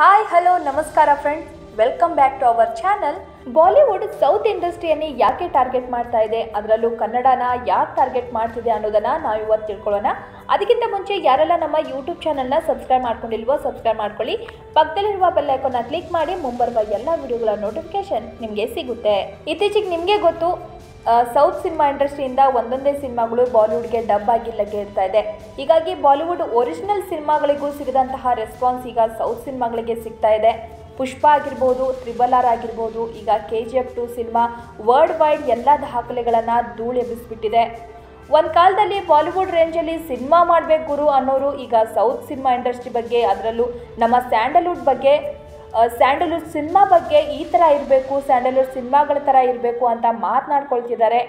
hi hello ನಮಸ್ಕಾರ friends welcome back to our channel Bollywood south ಇಂಡಸ್ಟ್ರಿಯನ್ನೇ ಯಾಕೆ ಟಾರ್ಗೆಟ್ ಮಾಡ್ತಾ ಇದೆ ಅದರಲ್ಲೂ ಕನ್ನಡನ ಯಾಕೆ ಟಾರ್ಗೆಟ್ ಮಾಡ್ತಿದೆ ಅನ್ನೋದನ್ನ ನಾವು ಇವತ್ತು ತಿಳ್ಕೊಳ್ಳೋಣ ಅದಕ್ಕಿಂತ ಮುಂಚೆ ಯಾರೆಲ್ಲ ನಮ್ಮ ಯೂಟ್ಯೂಬ್ ಚಾನಲ್ನ ಸಬ್ಸ್ಕ್ರೈಬ್ ಮಾಡ್ಕೊಂಡಿಲ್ವೋ ಸಬ್ಸ್ಕ್ರೈಬ್ ಮಾಡ್ಕೊಳ್ಳಿ ಪಕ್ಕದಲ್ಲಿರುವ ಬೆಲ್ ಐಕಾನ್ನ ಕ್ಲಿಕ್ ಮಾಡಿ ಮುಂಬರುವ ಎಲ್ಲ ವಿಡಿಯೋಗಳ ನೋಟಿಫಿಕೇಶನ್ ನಿಮಗೆ ಸಿಗುತ್ತೆ ಇತ್ತೀಚೆಗೆ ನಿಮಗೆ ಗೊತ್ತು ಆ, ಸೌತ್ ಸಿನಿಮಾ ಇಂಡಸ್ಟ್ರಿಯಿಂದ ಒಂದೊಂದೇ ಸಿನಿಮಾಗಳು ಬಾಲಿವುಡ್ಗೆ ಡಬ್ ಆಗಿ ಲಗ್ಗೆ ಇರ್ತಾ ಇದೆ ಹೀಗಾಗಿ ಬಾಲಿವುಡ್ ಒರಿಜಿನಲ್ ಸಿನಿಮಾಗಳಿಗೂ ಸಿಗದಂತಹ ರೆಸ್ಪಾನ್ಸ್ ಈಗ ಸೌತ್ ಸಿನಿಮಾಗಳಿಗೆ ಸಿಗ್ತಾ ಇದೆ ಪುಷ್ಪ ಆಗಿರ್ಬೋದು ತ್ರಿಬಲ್ ಆರ್ ಆಗಿರ್ಬೋದು ಈಗ K G F two cinema world wide ಎಲ್ಲ ದಾಖಲೆಗಳನ್ನು ಧೂಳೆಬ್ಬಿಸ್ಬಿಟ್ಟಿದೆ ಒಂದು ಕಾಲದಲ್ಲಿ ಬಾಲಿವುಡ್ ರೇಂಜಲ್ಲಿ ಸಿನಿಮಾ ಮಾಡಬೇಕು ಗುರು ಅನ್ನೋರು ಈಗ ಸೌತ್ ಸಿನಿಮಾ ಇಂಡಸ್ಟ್ರಿ ಬಗ್ಗೆ ಅದರಲ್ಲೂ ನಮ್ಮ ಸ್ಯಾಂಡಲ್ವುಡ್ ಬಗ್ಗೆ ಸ್ಯಾಂಡಲ್ವುಡ್ ಸಿನಿಮಾ ಬಗ್ಗೆ ಈ ಥರ ಇರಬೇಕು ಸ್ಯಾಂಡಲ್ವುಡ್ ಸಿನಿಮಾಗಳ ಥರ ಇರಬೇಕು ಅಂತ ಮಾತನಾಡ್ಕೊಳ್ತಿದ್ದಾರೆ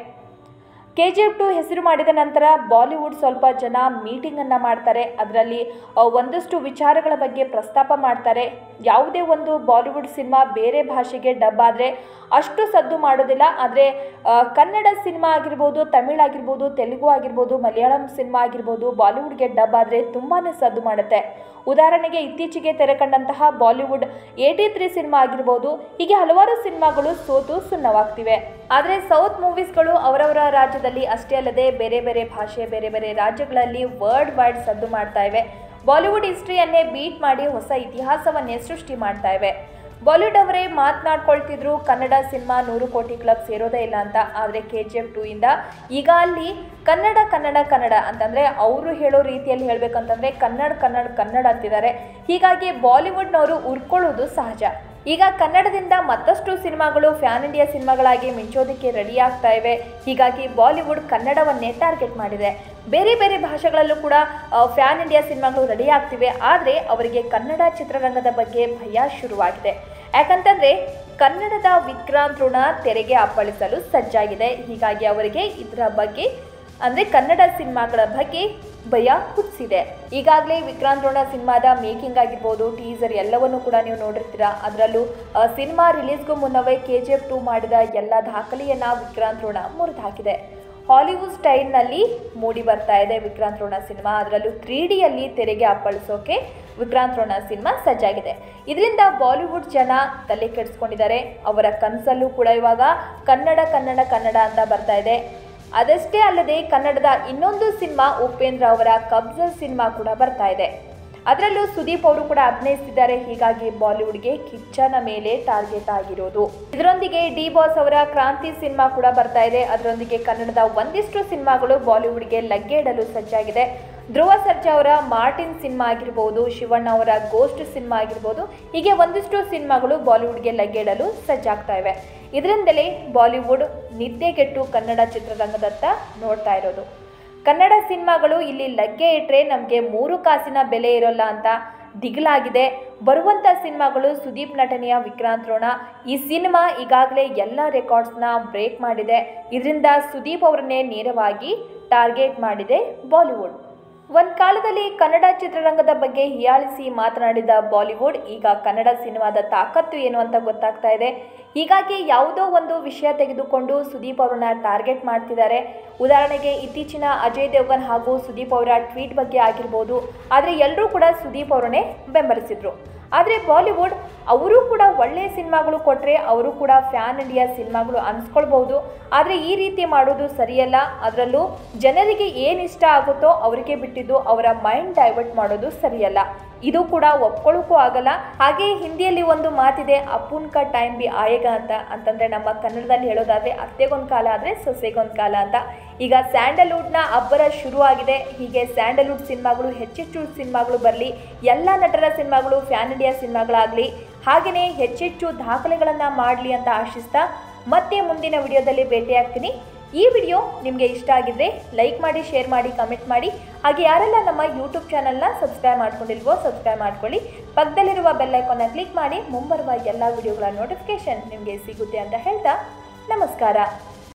ಕೆ ಜಿ ಎಫ್ ಟು ಹೆಸರು ಮಾಡಿದ ನಂತರ ಬಾಲಿವುಡ್ ಸ್ವಲ್ಪ ಜನ ಮೀಟಿಂಗನ್ನು ಮಾಡ್ತಾರೆ ಅದರಲ್ಲಿ ಒಂದಷ್ಟು ವಿಚಾರಗಳ ಬಗ್ಗೆ ಪ್ರಸ್ತಾಪ ಮಾಡ್ತಾರೆ ಯಾವುದೇ ಒಂದು ಬಾಲಿವುಡ್ ಸಿನಿಮಾ ಬೇರೆ ಭಾಷೆಗೆ ಡಬ್ ಆದರೆ ಅಷ್ಟು ಸದ್ದು ಮಾಡೋದಿಲ್ಲ ಆದರೆ ಕನ್ನಡ ಸಿನಿಮಾ ಆಗಿರ್ಬೋದು ತಮಿಳ್ ಆಗಿರ್ಬೋದು ತೆಲುಗು ಆಗಿರ್ಬೋದು ಮಲಯಾಳಂ ಸಿನಿಮಾ ಆಗಿರ್ಬೋದು ಬಾಲಿವುಡ್ಗೆ ಡಬ್ ಆದರೆ ತುಂಬಾ ಸದ್ದು ಮಾಡುತ್ತೆ ಉದಾಹರಣೆಗೆ ಇತ್ತೀಚೆಗೆ ತೆರೆ ಕಂಡಂತಹ ಬಾಲಿವುಡ್ ಏಯ್ಟಿ ತ್ರೀ ಸಿನಿಮಾ ಆಗಿರ್ಬೋದು ಹೀಗೆ ಹಲವಾರು ಸಿನಿಮಾಗಳು ಸೋತು ಸುಣ್ಣವಾಗ್ತಿವೆ ಆದರೆ ಸೌತ್ ಮೂವೀಸ್ಗಳು ಅವರವರ ರಾಜ್ಯದಲ್ಲಿ ಅಷ್ಟೇ ಅಲ್ಲದೆ ಬೇರೆ ಬೇರೆ ಭಾಷೆ ಬೇರೆ ಬೇರೆ ರಾಜ್ಯಗಳಲ್ಲಿ ವರ್ಲ್ಡ್ ವೈಡ್ ಸದ್ದು ಮಾಡ್ತಾ ಇವೆ ಬಾಲಿವುಡ್ ಹಿಸ್ಟ್ರಿಯನ್ನೇ ಬೀಟ್ ಮಾಡಿ ಹೊಸ ಇತಿಹಾಸವನ್ನೇ ಸೃಷ್ಟಿ ಮಾಡ್ತಾ ಇವೆ ಬಾಲಿವುಡ್ ಅವರೇ ಮಾತನಾಡ್ಕೊಳ್ತಿದ್ರು ಕನ್ನಡ ಸಿನಿಮಾ ನೂರು ಕೋಟಿ ಕ್ಲಬ್ ಸೇರೋದೇ ಇಲ್ಲ ಅಂತ ಆದರೆ ಕೆ ಜಿ ಎಫ್ ಟೂ ಇಂದ ಈಗ ಅಲ್ಲಿ ಕನ್ನಡ ಕನ್ನಡ ಕನ್ನಡ ಅಂತಂದರೆ ಅವರು ಹೇಳೋ ರೀತಿಯಲ್ಲಿ ಹೇಳಬೇಕಂತಂದರೆ ಕನ್ನಡ ಕನ್ನಡ ಕನ್ನಡ ಅಂತಿದ್ದಾರೆ ಹೀಗಾಗಿ ಬಾಲಿವುಡ್ನವರು ಉರ್ಕೊಳ್ಳೋದು ಸಹಜ ಈಗ ಕನ್ನಡದಿಂದ ಮತ್ತಷ್ಟು ಸಿನಿಮಾಗಳು ಫ್ಯಾನ್ ಇಂಡಿಯಾ ಸಿನಿಮಾಗಳಾಗಿ ಮಿಂಚೋದಕ್ಕೆ ರೆಡಿ ಆಗ್ತಾ ಇವೆ ಹೀಗಾಗಿ ಬಾಲಿವುಡ್ ಕನ್ನಡವನ್ನೇ ಟಾರ್ಗೆಟ್ ಮಾಡಿದೆ ಬೇರೆ ಬೇರೆ ಭಾಷೆಗಳಲ್ಲೂ ಕೂಡ ಫ್ಯಾನ್ ಇಂಡಿಯಾ ಸಿನಿಮಾಗಳು ರೆಡಿ ಆಗ್ತಿವೆ ಆದರೆ ಅವರಿಗೆ ಕನ್ನಡ ಚಿತ್ರರಂಗದ ಬಗ್ಗೆ ಭಯ ಶುರುವಾಗಿದೆ ಯಾಕಂತಂದರೆ ಕನ್ನಡದ ವಿಕ್ರಾಂತ್ ಋಣ ತೆರೆಗೆ ಅಪ್ಪಳಿಸಲು ಸಜ್ಜಾಗಿದೆ ಹೀಗಾಗಿ ಅವರಿಗೆ ಇದರ ಬಗ್ಗೆ ಅಂದರೆ ಕನ್ನಡ ಸಿನಿಮಾಗಳ ಬಗ್ಗೆ ಭಯ ಹುಟ್ಟಿಸಿದೆ ಈಗಾಗಲೇ ವಿಕ್ರಾಂತ್ ರೋಣ ಸಿನಿಮಾದ ಮೇಕಿಂಗ್ ಆಗಿರ್ಬೋದು ಟೀಸರ್ ಎಲ್ಲವನ್ನು ಕೂಡ ನೀವು ನೋಡಿರ್ತೀರಾ ಅದರಲ್ಲೂ ಸಿನಿಮಾ ರಿಲೀಸ್ಗೂ ಮುನ್ನವೇ ಕೆ ಜಿ ಎಫ್ ಟೂ ಮಾಡಿದ ಎಲ್ಲ ದಾಖಲೆಯನ್ನು ವಿಕ್ರಾಂತ್ ರೋಣ ಮುರಿದು ಹಾಕಿದೆ ಹಾಲಿವುಡ್ ಸ್ಟೈಲ್ನಲ್ಲಿ ಮೂಡಿ ಬರ್ತಾ ಇದೆ ವಿಕ್ರಾಂತ್ ರೋಣ ಸಿನಿಮಾ ಅದರಲ್ಲೂ ತ್ರೀ ಡಿಯಲ್ಲಿ ತೆರೆಗೆ ಅಪ್ಪಳಿಸೋಕೆ ವಿಕ್ರಾಂತ್ ರೋಣ ಸಿನಿಮಾ ಸಜ್ಜಾಗಿದೆ ಇದರಿಂದ ಬಾಲಿವುಡ್ ಜನ ತಲೆ ಕೆಡಿಸ್ಕೊಂಡಿದ್ದಾರೆ ಅವರ ಕನಸಲ್ಲೂ ಕೂಡ ಇವಾಗ ಕನ್ನಡ ಕನ್ನಡ ಕನ್ನಡ ಅಂತ ಬರ್ತಾ ಇದೆ ಅದಷ್ಟೇ ಅಲ್ಲದೆ ಕನ್ನಡದ ಇನ್ನೊಂದು ಸಿನಿಮಾ ಉಪೇಂದ್ರ ಅವರ ಕಬ್ಜಲ್ ಸಿನಿಮಾ ಕೂಡ ಬರ್ತಾ ಇದೆ ಅದರಲ್ಲೂ ಸುದೀಪ್ ಅವರು ಕೂಡ ಅಭಿನಯಿಸ್ತಿದ್ದಾರೆ ಹೀಗಾಗಿ ಬಾಲಿವುಡ್ಗೆ ಕಿಚ್ಚನ ಮೇಲೆ ಟಾರ್ಗೆಟ್ ಆಗಿರೋದು ಇದರೊಂದಿಗೆ ಡಿ ಬಾಸ್ ಅವರ ಕ್ರಾಂತಿ ಸಿನಿಮಾ ಕೂಡ ಬರ್ತಾ ಇದೆ ಅದರೊಂದಿಗೆ ಕನ್ನಡದ ಒಂದಿಷ್ಟು ಸಿನಿಮಾಗಳು ಬಾಲಿವುಡ್ಗೆ ಲಗ್ಗೆ ಇಡಲು ಸಜ್ಜಾಗಿದೆ ಧ್ರುವ ಸರ್ಜಾ ಅವರ ಮಾರ್ಟಿನ್ ಸಿನಿಮಾ ಆಗಿರ್ಬೋದು ಶಿವಣ್ಣ ಅವರ ಗೋಸ್ಟ್ ಸಿನಿಮಾ ಆಗಿರ್ಬೋದು ಹೀಗೆ ಒಂದಿಷ್ಟು ಸಿನಿಮಾಗಳು ಬಾಲಿವುಡ್ಗೆ ಲಗ್ಗೆ ಇಡಲು ಸಜ್ಜಾಗ್ತಾ ಇವೆ ಇದರಿಂದಲೇ ಬಾಲಿವುಡ್ ನಿದ್ದೆಗೆಟ್ಟು ಕನ್ನಡ ಚಿತ್ರರಂಗದತ್ತ ನೋಡ್ತಾ ಇರೋದು ಕನ್ನಡ ಸಿನಿಮಾಗಳು ಇಲ್ಲಿ ಲಗ್ಗೆ ಇಟ್ಟರೆ ನಮಗೆ ಮೂರು ಕಾಸಿನ ಬೆಲೆ ಇರೋಲ್ಲ ಅಂತ ದಿಗಿಲಾಗಿದೆ ಬರುವಂಥ ಸಿನಿಮಾಗಳು ಸುದೀಪ್ ನಟನೆಯ ವಿಕ್ರಾಂತ್ ರೋಣ ಈ ಸಿನಿಮಾ ಈಗಾಗಲೇ ಎಲ್ಲ ರೆಕಾರ್ಡ್ಸ್ನ ಬ್ರೇಕ್ ಮಾಡಿದೆ ಇದರಿಂದ ಸುದೀಪ್ ಅವರನ್ನೇ ನೇರವಾಗಿ ಟಾರ್ಗೆಟ್ ಮಾಡಿದೆ ಬಾಲಿವುಡ್ ಒಂದು ಕಾಲದಲ್ಲಿ ಕನ್ನಡ ಚಿತ್ರರಂಗದ ಬಗ್ಗೆ ಹೀಯಾಳಿಸಿ ಮಾತನಾಡಿದ ಬಾಲಿವುಡ್ ಈಗ ಕನ್ನಡ ಸಿನಿಮಾದ ತಾಕತ್ತು ಏನು ಅಂತ ಗೊತ್ತಾಗ್ತಾ ಇದೆ ಹೀಗಾಗಿ ಯಾವುದೋ ಒಂದು ವಿಷಯ ತೆಗೆದುಕೊಂಡು ಸುದೀಪ್ ಅವರನ್ನ ಟಾರ್ಗೆಟ್ ಮಾಡ್ತಿದ್ದಾರೆ ಉದಾಹರಣೆಗೆ ಇತ್ತೀಚಿನ ಅಜಯ್ ದೇವ್ಗನ್ ಹಾಗೂ ಸುದೀಪ್ ಅವರ ಟ್ವೀಟ್ ಬಗ್ಗೆ ಆಗಿರ್ಬೋದು ಆದರೆ ಎಲ್ಲರೂ ಕೂಡ ಸುದೀಪ್ ಅವರನ್ನೇ ಬೆಂಬಲಿಸಿದ್ರು ಆದರೆ ಬಾಲಿವುಡ್ ಅವರು ಕೂಡ ಒಳ್ಳೆಯ ಸಿನಿಮಾಗಳು ಕೊಟ್ಟರೆ ಅವರು ಕೂಡ ಫ್ಯಾನ್ ಇಂಡಿಯಾ ಸಿನಿಮಾಗಳು ಅನ್ಸ್ಕೊಳ್ಬಹುದು ಆದರೆ ಈ ರೀತಿ ಮಾಡೋದು ಸರಿಯಲ್ಲ ಅದರಲ್ಲೂ ಜನರಿಗೆ ಏನು ಇಷ್ಟ ಆಗುತ್ತೋ ಅವರಿಗೆ ಬಿಟ್ಟಿದ್ದು ಅವರ ಮೈಂಡ್ ಡೈವರ್ಟ್ ಮಾಡೋದು ಸರಿಯಲ್ಲ ಇದು ಕೂಡ ಒಪ್ಕೊಳ್ಳೋಕ್ಕೂ ಆಗಲ್ಲ ಹಾಗೆ ಹಿಂದಿಯಲ್ಲಿ ಒಂದು ಮಾತಿದೆ ಅಪ್ಪುನ್ ಕ ಟೈಮ್ ಬಿ ಆಯೇಗ ಅಂತ ಅಂತಂದರೆ ನಮ್ಮ ಕನ್ನಡದಲ್ಲಿ ಹೇಳೋದಾದರೆ ಅತ್ತೆಗೊಂದು ಕಾಲ ಆದರೆ ಸೊಸೆಗೊಂದು ಕಾಲ ಅಂತ ಈಗ ಸ್ಯಾಂಡಲ್ವುಡ್ನ ಅಬ್ಬರ ಶುರುವಾಗಿದೆ ಹೀಗೆ ಸ್ಯಾಂಡಲ್ವುಡ್ ಸಿನಿಮಾಗಳು ಹೆಚ್ಚೆಚ್ಚು ಸಿನಿಮಾಗಳು ಬರಲಿ ಎಲ್ಲ ನಟರ ಸಿನಿಮಾಗಳು ಫ್ಯಾನ್ ಇಂಡಿಯಾ ಸಿನಿಮಾಗಳಾಗಲಿ ಹಾಗೆಯೇ ಹೆಚ್ಚೆಚ್ಚು ದಾಖಲೆಗಳನ್ನು ಮಾಡಲಿ ಅಂತ ಆಶಿಸ್ತಾ ಮತ್ತೆ ಮುಂದಿನ ವಿಡಿಯೋದಲ್ಲಿ ಭೇಟಿಯಾಗ್ತೀನಿ ಈ ವಿಡಿಯೋ ನಿಮಗೆ ಇಷ್ಟ ಆಗಿದ್ರೆ ಲೈಕ್ ಮಾಡಿ ಶೇರ್ ಮಾಡಿ ಕಮೆಂಟ್ ಮಾಡಿ ಹಾಗೆ ಯಾರೆಲ್ಲ ನಮ್ಮ ಯೂಟ್ಯೂಬ್ ಚಾನಲ್ನ ಸಬ್ಸ್ಕ್ರೈಬ್ ಮಾಡ್ಕೊಂಡಿಲ್ವೋ ಸಬ್ಸ್ಕ್ರೈಬ್ ಮಾಡ್ಕೊಳ್ಳಿ ಪಕ್ಕದಲ್ಲಿರುವ ಬೆಲ್ ಐಕಾನ್ನ ಕ್ಲಿಕ್ ಮಾಡಿ ಮುಂಬರುವ ಎಲ್ಲ ವಿಡಿಯೋಗಳ ನೋಟಿಫಿಕೇಶನ್ ನಿಮಗೆ ಸಿಗುತ್ತೆ ಅಂತ ಹೇಳ್ತಾ ನಮಸ್ಕಾರ